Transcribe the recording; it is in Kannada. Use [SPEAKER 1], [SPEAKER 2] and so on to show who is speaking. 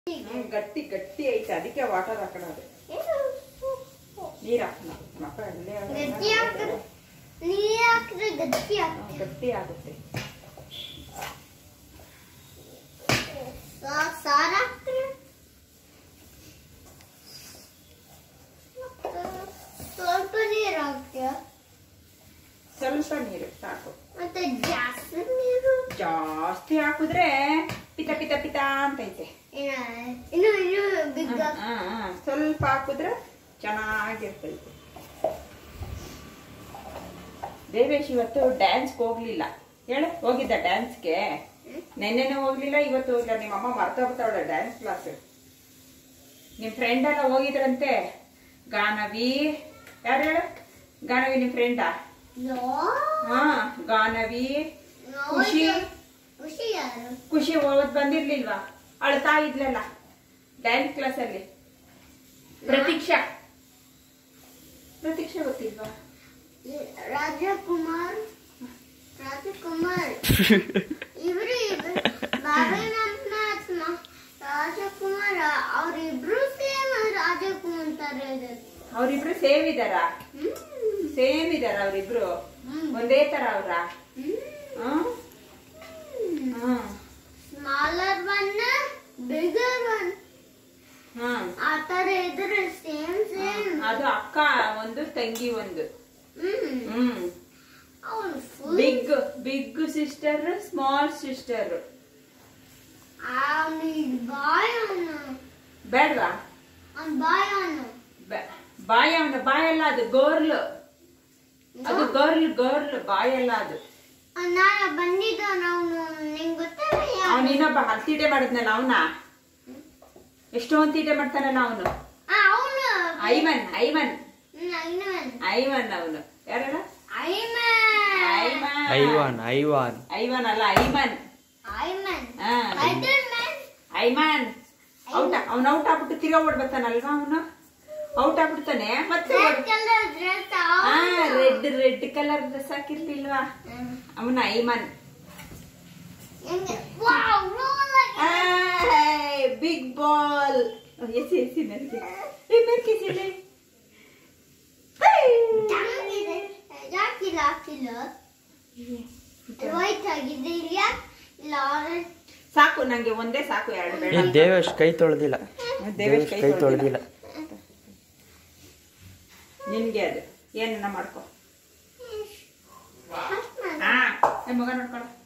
[SPEAKER 1] ಹ್ಮ್, ಗಟ್ಟಿ ಗಟ್ಟಿ ಐತೆ ಅದಕ್ಕೆ ವಾಟರ್ ಹಾಕೋಣದು ನೀರ್ ಹಾಕೋಣ ಮಕ್ಕ ಅಲ್ಲೇ
[SPEAKER 2] ಗಟ್ಟಿ ಹಾಕಿದ್ರೆ ನೀರ್ ಹಾಕಿದ್ರೆ ಗಟ್ಟಿ
[SPEAKER 1] ಹ್ಮ್,
[SPEAKER 2] ಆಗ್ತದೆ
[SPEAKER 1] ಗಟ್ಟಿ ಆಗುತ್ತೆ
[SPEAKER 2] ಸಾ- ಸಾರ್ ಹಾಕ್ತೀರಾ? ಮತ್ತೆ ಸ್ವಲ್ಪ ನೀರು ಹಾಕ್ತೀರಾ
[SPEAKER 1] ಸ್ವಲ್ಪ ನೀರು ಸಾಕು
[SPEAKER 2] ಮತ್ತೆ ಜಾಸ್ತಿ ನೀರು
[SPEAKER 1] ಜಾಸ್ತಿ ಹಾಕಿದ್ರೆ ಪಿತ ಪಿತ ಪಿತ ಅಂತೈತೆ
[SPEAKER 2] ಇನ್ನ- ಇನ್ನು ಇನ್ನು ಬಿಗ್
[SPEAKER 1] ಹ್ಮ್, ಹ್ಮ್, ಹ್ಮ್. ಸ್ವಲ್ಪ ಹಾಕಿದ್ರೆ ಚೆನ್ನಾಗಿರ್ತೈತೆ ದೇವೇಶ್ ಇವತ್ತು ಡ್ಯಾನ್ಸ್ಗೆ ಹೋಗ್ಲಿಲ್ಲ ಹೇಳು ಹೋಗಿದ್ದ ಡ್ಯಾನ್ಸ್ಗೆ ನೆನ್ನೆನೂ ಹೋಗ್ಲಿಲ್ಲ ಇವತ್ತು ಹೋಗಿಲ್ಲ ನಿಮ್ಮ ಅಮ್ಮ ಮರ್ತೋಗ್ತಾವಳೆ ಡ್ಯಾನ್ಸ್ ಕ್ಲಾಸ್ ನಿಮ್ ಫ್ರೆಂಡ್ ಎಲ್ಲ ಹೋಗಿದ್ರಂತೆ ಗಾನವಿ ಯಾರು ಹೇಳು ಗಾನವಿ ನಿಮ್ ಫ್ರೆಂಡಾ
[SPEAKER 2] ನೋ
[SPEAKER 1] ಹಾ ಗಾನವಿ
[SPEAKER 2] ನೋ
[SPEAKER 1] ಖುಷಿ
[SPEAKER 2] ಖುಷಿ ಯಾರು
[SPEAKER 1] ಖುಷಿ ಓದ್ ಬಂದಿರ್ಲಿಲ್ವಾ ಅಳ್ತಾ ಇದ್ಲಲ್ಲ ಡ್ಯಾನ್ಸ್ ಕ್ಲಾಸ್ ಅಲ್ಲಿ ಪ್ರತೀಕ್ಷಾ ಪ್ರತೀಕ್ಷಾ ಗೊತ್ತಿಲ್ವಾ
[SPEAKER 2] ರಾಜಕುಮಾರ್ ರಾಜಕುಮಾರ್ ಇವ್ರು ಇವ್ರು ಬಾಬಾನಂದ ರಾಜಕುಮಾರ್ ಅವ್ರಿಬ್ರು ಸೇಮ್ ರಾಜಕುಮಾರ್ ತರ ಇದ್ದಾರೆ
[SPEAKER 1] ಅವ್ರಿಬ್ರು ಸೇಮ್ ಇದಾರ
[SPEAKER 2] ಹ್ಮ್.
[SPEAKER 1] ಸೇಮ್ ಇದಾರ ಅವ್ರಿಬ್ರು
[SPEAKER 2] ಹ್ಮ್.
[SPEAKER 1] ಒಂದೇ ತರ ಅವ್ರ
[SPEAKER 2] ಹ್ಮ್.
[SPEAKER 1] Hmm
[SPEAKER 2] smaller one bigger one
[SPEAKER 1] hmm
[SPEAKER 2] ಆ ತರ ಇದ್ರೆ ಸೇಮ್ ಸೇಮ್
[SPEAKER 1] ಅದು ಅಕ್ಕ ಒಂದು ತಂಗಿ ಒಂದು
[SPEAKER 2] ಹ್ಮ್
[SPEAKER 1] ಹ್ಮ್
[SPEAKER 2] ಅವ್ನು full
[SPEAKER 1] big big sister small sister
[SPEAKER 2] ಅವ್ನಿಗೆ ಬಾಯ್ ಅವನು
[SPEAKER 1] ಬೇಡ್ವಾ
[SPEAKER 2] ಅವ್ನ್ ಬಾಯ್ ಅವನು
[SPEAKER 1] ಬ- ಬಾಯ್ ಅವನ ಬಾಯಲ್ಲ ಅದು ಗರ್ಲ್ ಅದು ಗರ್ಲ್ ಗರ್ಲ್ ಬಾಯಲ್ಲ ಅದು
[SPEAKER 2] ನಾನು ಬಂದಿದ್ದ ನಾವು ನಿಂಗೆ ಗೊತ್ತಲ್ಲ
[SPEAKER 1] ಅವನ್ ಇನ್ನೊಬ್ಬ ಹತ್ತು ತೀಟೆ ಮಾಡಿದ್ನಲ್ಲ ಅವನ ಎಷ್ಟೊಂದು ತೀಟೆ ಮಾಡ್ತಾನಲ್ಲ ಅವನು
[SPEAKER 2] ಅವನು
[SPEAKER 1] ಐಮನ್ ಐಮನ್
[SPEAKER 2] ಐಮನ್
[SPEAKER 1] ಐಮನ್ ಅವನು ಯಾರಲ್ಲ
[SPEAKER 2] ಐಮನ್
[SPEAKER 1] ಐಮನ್
[SPEAKER 3] ಐವಾನ್ ಐವಾನ್
[SPEAKER 1] ಐಮನ್ ಅಲ್ಲ ಐಮನ್
[SPEAKER 2] ಐಮನ್
[SPEAKER 1] ಹಾ
[SPEAKER 2] ಸ್ಪೈಡರ್ಮ್ಯಾನ್
[SPEAKER 1] ಐಮನ್ ಔಟ್ ಅವ್ನ ಔಟ್ ಆಗ್ಬಿಟ್ಟು ತಿರ್ಗಾ ಓಡ್ ಬರ್ತಾನಲ್ವಾ ಅವನು ಔಟ್ ಆಗ್ಬಿಡ್ತಾನೆ ಮತ್ತೆ
[SPEAKER 2] ರೆಡ್ ಕಲರ್ ಡ್ರೆಸ್
[SPEAKER 1] ಹಾ ರೆಡ್ ರೆಡ್ ಕಲರ್ ಡ್ರೆಸ್ ಹಾಕಿರ್ತಿಲ್ವಾ ಅವನ ಐಮನ್
[SPEAKER 2] ವಾವ್ ರೋಲ್
[SPEAKER 1] ಬಿಗ್ ಬಾಲ್ ಎಸಿ ಎಸಿ ನನಗೆ ಏ ಬರ್ಕಿಸಿಲೆ
[SPEAKER 2] ಚೆನ್ನಾಗಿದೆ ಯಾಕಿಲ್ಲ ಹಾಕಿಲ್ಲ ವೈಟ್ ಆಗಿದೆ ಇಲ್ಲಿ ಯಾಕ್ ಇಲ್ಲ ಆರೆಂಜ್
[SPEAKER 1] ಸಾಕು ನಂಗೆ ಒಂದೇ ಸಾಕು ಎರಡು ಬೇಡ
[SPEAKER 3] ಏ ದೇವೇಶ್ ಕೈ ತೊಳೆದಿಲ್ಲ
[SPEAKER 1] ದೇವೇಶ್
[SPEAKER 3] ದೇವೇಶ್
[SPEAKER 1] ಕೈ
[SPEAKER 3] ಕೈ
[SPEAKER 1] ತೊಳ್ದಿಲ್ಲ.
[SPEAKER 3] ತೊಳೆದಿಲ್ಲ
[SPEAKER 1] ನಿನ್ಗೆ ಅದು ಏನನ್ನ ಮಾಡ್ಕೊ ಹಾ ಏ, ಮಗ ನೋಡ್ಕೊಳ